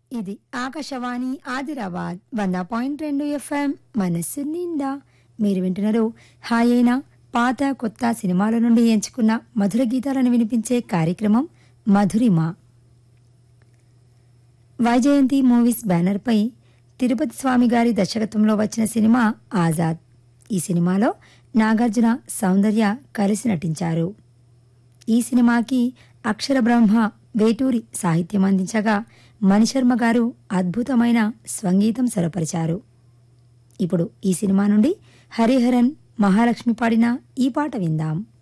ఇది ఆకాశవాణి ఆదిలాబాద్ వంద పాయింట్ రెండు ఎఫ్ఎం మనస్సు నిండా మీరు వింటున్నారు హాయైన పాత కొత్త సినిమాల నుండి ఎంచుకున్న మధుర గీతాలను వినిపించే కార్యక్రమం మధురిమ వైజయంతి మూవీస్ బ్యానర్పై తిరుపతి స్వామి గారి దర్శకత్వంలో వచ్చిన సినిమా ఆజాద్ ఈ సినిమాలో నాగార్జున సౌందర్య కలిసి నటించారు ఈ సినిమాకి అక్షర బ్రహ్మ వేటూరి సాహిత్యం అందించగా మణిశర్మ గారు అద్భుతమైన స్వంగీతం స్వరపరిచారు ఇప్పుడు ఈ సినిమా నుండి హరిహరన్ మహాలక్ష్మి పాడిన ఈ పాట విందాం